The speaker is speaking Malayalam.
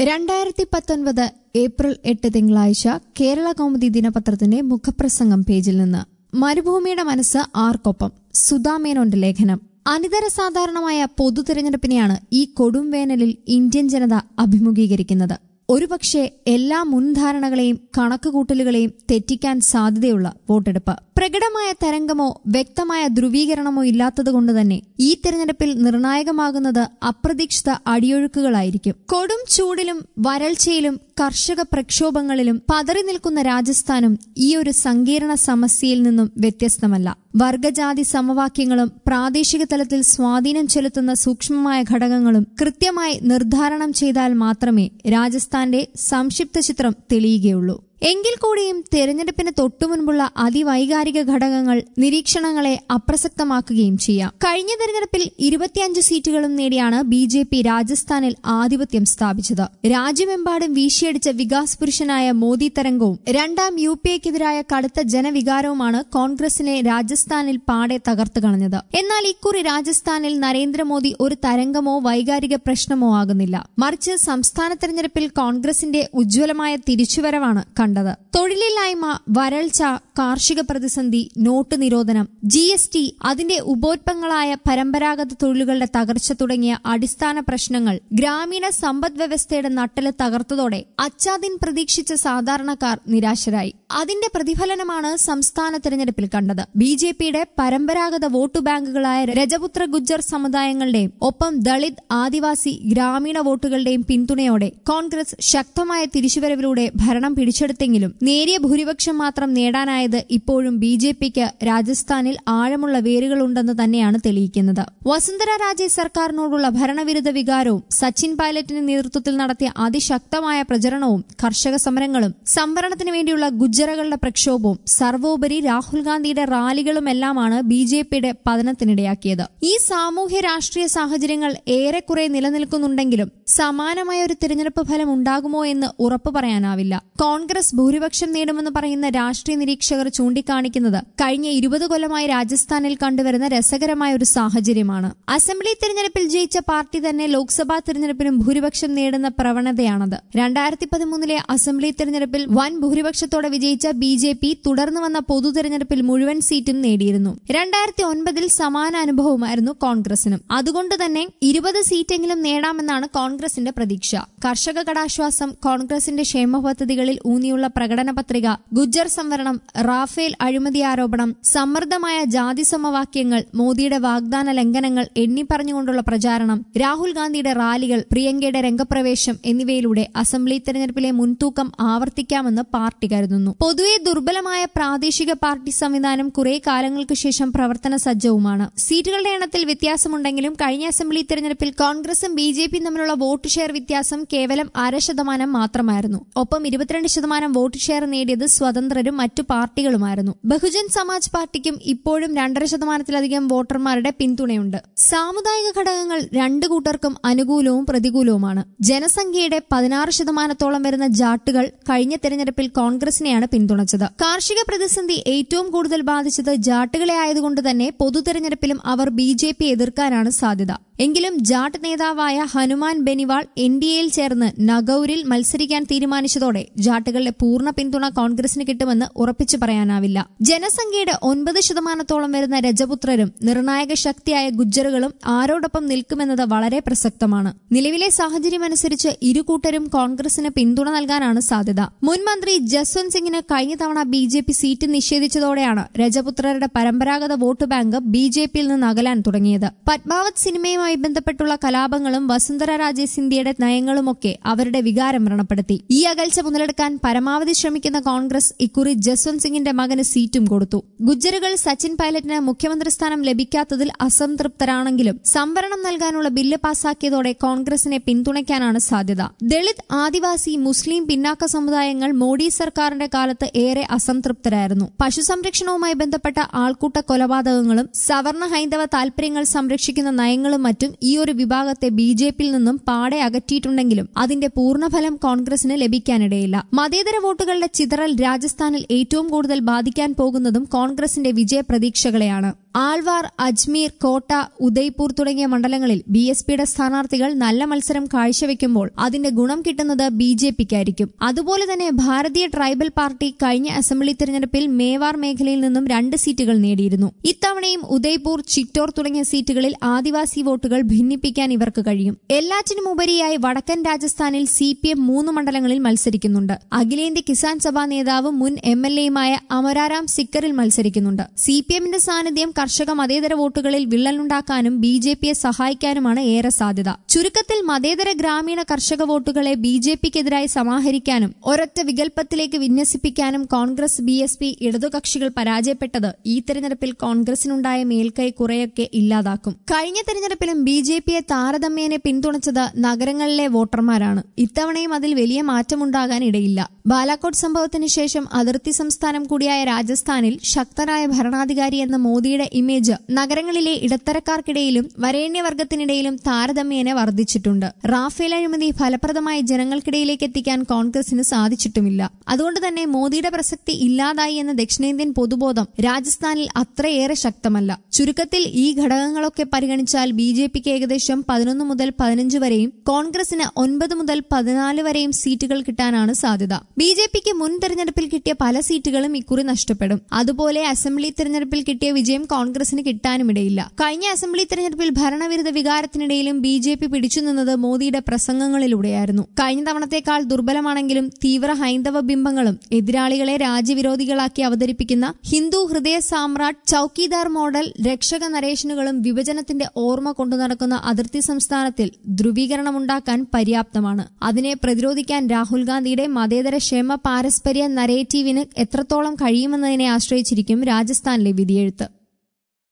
രണ്ടായിരത്തി പത്തൊൻപത് ഏപ്രിൽ എട്ട് തിങ്കളാഴ്ച കേരള കൗമുദി ദിനപത്രത്തിന്റെ മുഖപ്രസംഗം പേജിൽ നിന്ന് മരുഭൂമിയുടെ മനസ്സ് ആർക്കൊപ്പം സുധാമേനോന്റെ ലേഖനം അനിതര സാധാരണമായ പൊതു തിരഞ്ഞെടുപ്പിനെയാണ് ഈ കൊടും വേനലിൽ ഇന്ത്യൻ ജനത അഭിമുഖീകരിക്കുന്നത് ഒരുപക്ഷെ എല്ലാ മുൻധാരണകളെയും കണക്കുകൂട്ടലുകളെയും തെറ്റിക്കാൻ സാധ്യതയുള്ള വോട്ടെടുപ്പ് പ്രകടമായ തരംഗമോ വ്യക്തമായ ധ്രുവീകരണമോ ഇല്ലാത്തതുകൊണ്ട് തന്നെ ഈ തെരഞ്ഞെടുപ്പിൽ നിർണായകമാകുന്നത് അപ്രതീക്ഷിത അടിയൊഴുക്കുകളായിരിക്കും കൊടും ചൂടിലും വരൾച്ചയിലും കർഷക പ്രക്ഷോഭങ്ങളിലും പതറി നിൽക്കുന്ന രാജസ്ഥാനും ഈ ഒരു സങ്കീർണ സമസ്യയിൽ നിന്നും വ്യത്യസ്തമല്ല വർഗജാതി സമവാക്യങ്ങളും പ്രാദേശിക തലത്തിൽ സ്വാധീനം ചെലുത്തുന്ന സൂക്ഷ്മമായ ഘടകങ്ങളും കൃത്യമായി നിർദ്ധാരണം ചെയ്താൽ മാത്രമേ രാജസ്ഥാന്റെ സംക്ഷിപ്ത ചിത്രം തെളിയുകയുള്ളൂ എങ്കിൽ കൂടിയും തെരഞ്ഞെടുപ്പിന് തൊട്ടുമുൻപുള്ള അതിവൈകാരിക ഘടകങ്ങൾ നിരീക്ഷണങ്ങളെ അപ്രസക്തമാക്കുകയും ചെയ്യാം കഴിഞ്ഞ തെരഞ്ഞെടുപ്പിൽ ഇരുപത്തിയഞ്ച് സീറ്റുകളും നേടിയാണ് ബി ജെ പി രാജസ്ഥാനിൽ ആധിപത്യം സ്ഥാപിച്ചത് രാജ്യമെമ്പാടും വീശിയടിച്ച വികാസ് പുരുഷനായ മോദി തരംഗവും രണ്ടാം യു പി എക്കെതിരായ കടുത്ത ജനവികാരവുമാണ് കോൺഗ്രസിനെ രാജസ്ഥാനിൽ പാടെ തകർത്തു കളഞ്ഞത് എന്നാൽ ഇക്കുറി രാജസ്ഥാനിൽ നരേന്ദ്രമോദി ഒരു തരംഗമോ വൈകാരിക പ്രശ്നമോ ആകുന്നില്ല മറിച്ച് സംസ്ഥാന തെരഞ്ഞെടുപ്പിൽ കോൺഗ്രസിന്റെ ഉജ്ജ്വലമായ തിരിച്ചുവരവാണ് കണ്ടത് തൊഴിലില്ലായ്മ വരൾച്ച കാർഷിക പ്രതിസന്ധി നോട്ട് നിരോധനം ജി എസ് ടി അതിന്റെ ഉപോത്പങ്ങളായ പരമ്പരാഗത തൊഴിലുകളുടെ തകർച്ച തുടങ്ങിയ അടിസ്ഥാന പ്രശ്നങ്ങൾ ഗ്രാമീണ സമ്പദ് വ്യവസ്ഥയുടെ നട്ടല് തകർത്തതോടെ അച്ചാദിൻ പ്രതീക്ഷിച്ച സാധാരണക്കാർ നിരാശരായി അതിന്റെ പ്രതിഫലനമാണ് സംസ്ഥാന തെരഞ്ഞെടുപ്പിൽ കണ്ടത് ബി ജെ പിയുടെ പരമ്പരാഗത വോട്ടു ബാങ്കുകളായ രജപുത്ര ഗുജ്ജർ സമുദായങ്ങളുടെയും ഒപ്പം ദളിത് ആദിവാസി ഗ്രാമീണ വോട്ടുകളുടെയും പിന്തുണയോടെ കോൺഗ്രസ് ശക്തമായ തിരിച്ചുവരവിലൂടെ ഭരണം പിടിച്ചെടുത്തെങ്കിലും നേരിയ ഭൂരിപക്ഷം മാത്രം നേടാനായത് ഇപ്പോഴും ബി ജെ പിക്ക് രാജസ്ഥാനിൽ ആഴമുള്ള വേരുകളുണ്ടെന്ന് തന്നെയാണ് തെളിയിക്കുന്നത് വസുന്ധര രാജെ സർക്കാരിനോടുള്ള ഭരണവിരുദ്ധ വികാരവും സച്ചിൻ പൈലറ്റിന്റെ നേതൃത്വത്തിൽ നടത്തിയ അതിശക്തമായ പ്രചരണവും കർഷക സമരങ്ങളും സംവരണത്തിന് വേണ്ടിയുള്ള ഗുജ്ജറകളുടെ പ്രക്ഷോഭവും സർവോപരി രാഹുൽ ഗാന്ധിയുടെ റാലികളുമെല്ലാമാണ് ബി ജെ പിയുടെ പതനത്തിനിടയാക്കിയത് ഈ സാമൂഹ്യ രാഷ്ട്രീയ സാഹചര്യങ്ങൾ ഏറെക്കുറെ നിലനിൽക്കുന്നുണ്ടെങ്കിലും സമാനമായ ഒരു തിരഞ്ഞെടുപ്പ് ഫലം ഉണ്ടാകുമോ എന്ന് ഉറപ്പു പറയാനാവില്ല കോൺഗ്രസ് ഭൂരിപക്ഷം നേടുമെന്ന് പറയുന്ന രാഷ്ട്രീയ നിരീക്ഷകർ ചൂണ്ടിക്കാണിക്കുന്നത് കഴിഞ്ഞ ഇരുപത് കൊല്ലമായി രാജസ്ഥാനിൽ കണ്ടുവരുന്ന രസകരമായ ഒരു സാഹചര്യമാണ് അസംബ്ലി തിരഞ്ഞെടുപ്പിൽ ജയിച്ച പാർട്ടി തന്നെ ലോക്സഭാ തിരഞ്ഞെടുപ്പിനും ഭൂരിപക്ഷം നേടുന്ന പ്രവണതയാണത് രണ്ടായിരത്തി പതിമൂന്നിലെ അസംബ്ലി തിരഞ്ഞെടുപ്പിൽ വൻ ഭൂരിപക്ഷത്തോടെ വിജയിച്ച ബി ജെ പി തുടർന്ന് വന്ന പൊതു തെരഞ്ഞെടുപ്പിൽ മുഴുവൻ സീറ്റും നേടിയിരുന്നു രണ്ടായിരത്തി ഒൻപതിൽ സമാന അനുഭവമായിരുന്നു കോൺഗ്രസിനും അതുകൊണ്ട് തന്നെ ഇരുപത് സീറ്റെങ്കിലും നേടാമെന്നാണ് കോൺഗ്രസിന്റെ പ്രതീക്ഷ കർഷക കടാശ്വാസം കോൺഗ്രസിന്റെ ക്ഷേമ പദ്ധതികളിൽ ഊന്നിയുള്ള പ്രകടന പത്രിക ഗുജ്ജർ സംവരണം റാഫേൽ അഴിമതി ആരോപണം സമ്മർദ്ദമായ ജാതി സമവാക്യങ്ങൾ മോദിയുടെ വാഗ്ദാന ലംഘനങ്ങൾ എണ്ണിപ്പറഞ്ഞുകൊണ്ടുള്ള പ്രചാരണം രാഹുൽ ഗാന്ധിയുടെ റാലികൾ പ്രിയങ്കയുടെ രംഗപ്രവേശം എന്നിവയിലൂടെ അസംബ്ലി തെരഞ്ഞെടുപ്പിലെ മുൻതൂക്കം ആവർത്തിക്കാമെന്ന് പാർട്ടി കരുതുന്നു പൊതുവെ ദുർബലമായ പ്രാദേശിക പാർട്ടി സംവിധാനം കുറെ കാലങ്ങൾക്ക് ശേഷം പ്രവർത്തന സജ്ജവുമാണ് സീറ്റുകളുടെ എണ്ണത്തിൽ വ്യത്യാസമുണ്ടെങ്കിലും കഴിഞ്ഞ അസംബ്ലി തെരഞ്ഞെടുപ്പിൽ കോൺഗ്രസും ബി ജെ പിയും തമ്മിലുള്ള വോട്ട് ഷെയർ വ്യത്യാസം കേവലം അര ശതമാനം മാത്രമായിരുന്നു ഒപ്പം ഇരുപത്തിരണ്ട് ശതമാനം വോട്ട് ഷെയർ നേടിയത് സ്വതന്ത്രരും മറ്റു പാർട്ടികളുമായിരുന്നു ബഹുജൻ സമാജ് പാർട്ടിക്കും ഇപ്പോഴും രണ്ടര ശതമാനത്തിലധികം വോട്ടർമാരുടെ പിന്തുണയുണ്ട് സാമുദായിക ഘടകങ്ങൾ രണ്ടു കൂട്ടർക്കും അനുകൂലവും പ്രതികൂലവുമാണ് ജനസംഖ്യയുടെ പതിനാറ് ശതമാനത്തോളം വരുന്ന ജാട്ടുകൾ കഴിഞ്ഞ തെരഞ്ഞെടുപ്പിൽ കോൺഗ്രസിനെയാണ് പിന്തുണച്ചത് കാർഷിക പ്രതിസന്ധി ഏറ്റവും കൂടുതൽ ബാധിച്ചത് ജാട്ടുകളെ ആയതുകൊണ്ട് തന്നെ പൊതു തെരഞ്ഞെടുപ്പിലും അവർ ബി ജെ പി എതിർക്കാനാണ് സാധ്യത എങ്കിലും ജാട്ട് നേതാവായ ഹനുമാൻ ബെനിവാൾ എൻ ഡി എയിൽ ചേർന്ന് നഗൌരിൽ മത്സരിക്കാൻ തീരുമാനിച്ചതോടെ ജാട്ടുകളുടെ പൂർണ്ണ പിന്തുണ കോൺഗ്രസിന് കിട്ടുമെന്ന് ഉറപ്പിച്ചു പറയാനാവില്ല ജനസംഖ്യയുടെ ഒൻപത് ശതമാനത്തോളം വരുന്ന രജപുത്രരും നിർണായക ശക്തിയായ ഗുജ്ജറുകളും ആരോടൊപ്പം നിൽക്കുമെന്നത് വളരെ പ്രസക്തമാണ് നിലവിലെ സാഹചര്യമനുസരിച്ച് ഇരു കൂട്ടരും കോൺഗ്രസിന് പിന്തുണ നൽകാനാണ് സാധ്യത മുൻ മന്ത്രി ജസ്വന്ത് സിംഗിന് കഴിഞ്ഞ തവണ ബി ജെ പി സീറ്റ് നിഷേധിച്ചതോടെയാണ് രജപുത്രരുടെ പരമ്പരാഗത വോട്ട് ബാങ്ക് ബി ജെ പിയിൽ നിന്ന് അകലാൻ തുടങ്ങിയത് പത്മാവത് സിനിമയുമായി ബന്ധപ്പെട്ടുള്ള കലാപങ്ങളും വസുന്ധര രാജെ സിന്ധ്യയുടെ നയങ്ങളുമൊക്കെ അവരുടെ വികാരം വ്രണപ്പെടുത്തി ഈ അകൽച്ച മുതലെടുക്കാൻ പരമാവധി ശ്രമിക്കുന്ന കോൺഗ്രസ് ഇക്കുറി ജസ്വന്ത് സിംഗിന്റെ മകന് സീറ്റും കൊടുത്തു ഗുജ്ജറുകൾ സച്ചിൻ പൈലറ്റിന് മുഖ്യമന്ത്രി സ്ഥാനം ലഭിക്കാത്തതിൽ അസംതൃപ്തരാണെങ്കിലും സംവരണം നൽകാനുള്ള ബില്ല് പാസാക്കിയതോടെ കോൺഗ്രസിനെ പിന്തുണയ്ക്കാനാണ് സാധ്യത ദളിത് ആദിവാസി മുസ്ലിം പിന്നാക്ക സമുദായങ്ങൾ മോഡി സർക്കാരിന്റെ കാലത്ത് ഏറെ അസംതൃപ്തരായിരുന്നു പശുസംരക്ഷണവുമായി ബന്ധപ്പെട്ട ആൾക്കൂട്ട കൊലപാതകങ്ങളും സവർണ ഹൈന്ദവ താൽപര്യങ്ങൾ സംരക്ഷിക്കുന്ന നയങ്ങളും മറ്റും ഈ ഒരു വിഭാഗത്തെ ബി ജെ പിയിൽ നിന്നും പാടെ അകറ്റിയിട്ടുണ്ടെങ്കിലും അതിന്റെ പൂർണ്ണഫലം കോൺഗ്രസിന് ലഭിക്കാനിടയില്ല മതേതര വോട്ടുകളുടെ ചിതറൽ രാജസ്ഥാനിൽ ഏറ്റവും കൂടുതൽ ബാധിക്കാൻ പോകുന്നതും കോൺഗ്രസിന്റെ വിജയ പ്രതീക്ഷകളെയാണ് ആൾവാർ അജ്മീർ കോട്ട ഉദയ്പൂർ തുടങ്ങിയ മണ്ഡലങ്ങളിൽ ബി എസ് പിയുടെ സ്ഥാനാർത്ഥികൾ നല്ല മത്സരം കാഴ്ചവെക്കുമ്പോൾ അതിന്റെ ഗുണം കിട്ടുന്നത് ബി ജെ പിക്കായിരിക്കും അതുപോലെ തന്നെ ഭാരതീയ ട്രൈബൽ പാർട്ടി കഴിഞ്ഞ അസംബ്ലി തെരഞ്ഞെടുപ്പിൽ മേവാർ മേഖലയിൽ നിന്നും രണ്ട് സീറ്റുകൾ നേടിയിരുന്നു ഇത്തവണയും ഉദയ്പൂർ ചിറ്റോർ തുടങ്ങിയ സീറ്റുകളിൽ ആദിവാസി വോട്ടുകൾ ഭിന്നിപ്പിക്കാൻ ഇവർക്ക് കഴിയും എല്ലാറ്റിനുമുപരിയായി വടക്കൻ രാജസ്ഥാനിൽ സി പി എം മൂന്ന് മണ്ഡലങ്ങളിൽ മത്സരിക്കുന്നുണ്ട് അഖിലേന്ത്യ കിസാൻ സഭാ നേതാവും മുൻ എം എൽ എയുമായ അമരാരാം സിക്കറിൽ മത്സരിക്കുന്നുണ്ട് സി പി എമ്മിന്റെ സാന്നിധ്യം കർഷക മതേതര വോട്ടുകളിൽ വിള്ളലുണ്ടാക്കാനും ബി ജെ പിയെ സഹായിക്കാനുമാണ് ഏറെ സാധ്യത ചുരുക്കത്തിൽ മതേതര ഗ്രാമീണ കർഷക വോട്ടുകളെ ബി ജെ പിക്കെതിരായി സമാഹരിക്കാനും ഒരൊറ്റ വികല്പത്തിലേക്ക് വിന്യസിപ്പിക്കാനും കോൺഗ്രസ് ബി എസ് പി ഇടതുകക്ഷികൾ പരാജയപ്പെട്ടത് ഈ തെരഞ്ഞെടുപ്പിൽ കോൺഗ്രസിനുണ്ടായ മേൽക്കൈ കുറെയൊക്കെ ഇല്ലാതാക്കും കഴിഞ്ഞ തെരഞ്ഞെടുപ്പിലും ബി ജെ പിയെ താരതമ്യേന പിന്തുണച്ചത് നഗരങ്ങളിലെ വോട്ടർമാരാണ് ഇത്തവണയും അതിൽ വലിയ മാറ്റമുണ്ടാകാൻ ഇടയില്ല ബാലാക്കോട്ട് സംഭവത്തിന് ശേഷം അതിർത്തി സംസ്ഥാനം കൂടിയായ രാജസ്ഥാനിൽ ശക്തനായ ഭരണാധികാരി എന്ന മോദിയുടെ ഇമേജ് നഗരങ്ങളിലെ ഇടത്തരക്കാർക്കിടയിലും വരേണ്യവർഗത്തിനിടയിലും താരതമ്യേന വർദ്ധിച്ചിട്ടുണ്ട് റാഫേൽ അഴിമതി ഫലപ്രദമായി ജനങ്ങൾക്കിടയിലേക്ക് എത്തിക്കാൻ കോൺഗ്രസിന് സാധിച്ചിട്ടുമില്ല അതുകൊണ്ട് തന്നെ മോദിയുടെ പ്രസക്തി ഇല്ലാതായി എന്ന ദക്ഷിണേന്ത്യൻ പൊതുബോധം രാജസ്ഥാനിൽ അത്രയേറെ ശക്തമല്ല ചുരുക്കത്തിൽ ഈ ഘടകങ്ങളൊക്കെ പരിഗണിച്ചാൽ ബി ജെ പിക്ക് ഏകദേശം പതിനൊന്ന് മുതൽ പതിനഞ്ച് വരെയും കോൺഗ്രസിന് ഒൻപത് മുതൽ പതിനാല് വരെയും സീറ്റുകൾ കിട്ടാനാണ് സാധ്യത ബി ജെ പിക്ക് മുൻ തെരഞ്ഞെടുപ്പിൽ കിട്ടിയ പല സീറ്റുകളും ഇക്കുറി നഷ്ടപ്പെടും അതുപോലെ അസംബ്ലി തെരഞ്ഞെടുപ്പിൽ കിട്ടിയ വിജയം കോൺഗ്രസിന് കിട്ടാനുമിടയില്ല കഴിഞ്ഞ അസംബ്ലി തെരഞ്ഞെടുപ്പിൽ ഭരണവിരുദ്ധ വികാരത്തിനിടയിലും ബി ജെ പി പിടിച്ചുനിന്നത് മോദിയുടെ പ്രസംഗങ്ങളിലൂടെയായിരുന്നു കഴിഞ്ഞ തവണത്തേക്കാൾ ദുർബലമാണെങ്കിലും തീവ്ര ഹൈന്ദവ ബിംബങ്ങളും എതിരാളികളെ രാജ്യവിരോധികളാക്കി അവതരിപ്പിക്കുന്ന ഹിന്ദു ഹൃദയ സാമ്രാട്ട് ചൌക്കിദാർ മോഡൽ രക്ഷക നരേഷനുകളും വിഭജനത്തിന്റെ ഓർമ്മ കൊണ്ടു നടക്കുന്ന അതിർത്തി സംസ്ഥാനത്തിൽ ധ്രുവീകരണമുണ്ടാക്കാൻ പര്യാപ്തമാണ് അതിനെ പ്രതിരോധിക്കാൻ രാഹുൽ ഗാന്ധിയുടെ മതേതര ക്ഷേമ പാരസ്പര്യ നരേറ്റീവിന് എത്രത്തോളം കഴിയുമെന്നതിനെ ആശ്രയിച്ചിരിക്കും രാജസ്ഥാനിലെ വിധിയെഴുത്ത്